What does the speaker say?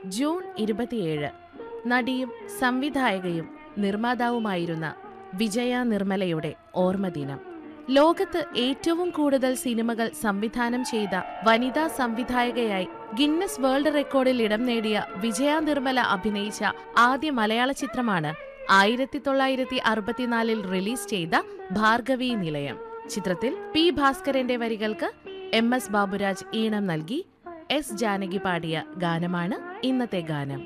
June ഇരുപത്തിയേഴ് നടിയും സംവിധായകയും നിർമ്മാതാവുമായിരുന്ന വിജയ നിർമ്മലയുടെ ഓർമ്മദിനം ലോകത്ത് ഏറ്റവും കൂടുതൽ സിനിമകൾ സംവിധാനം ചെയ്ത വനിതാ സംവിധായകയായി ഗിന്നസ് വേൾഡ് റെക്കോർഡിൽ ഇടം നേടിയ വിജയ നിർമ്മല അഭിനയിച്ച ആദ്യ മലയാള ചിത്രമാണ് ആയിരത്തി തൊള്ളായിരത്തി അറുപത്തിനാലിൽ റിലീസ് ചെയ്ത ഭാർഗവി നിലയം ചിത്രത്തിൽ പി ഭാസ്കരന്റെ വരികൾക്ക് എം എസ് ബാബുരാജ് ഈണം നൽകി എസ് ജാനകി പാടിയ ഗാനമാണ് ഇന്നത്തെ ഗാനം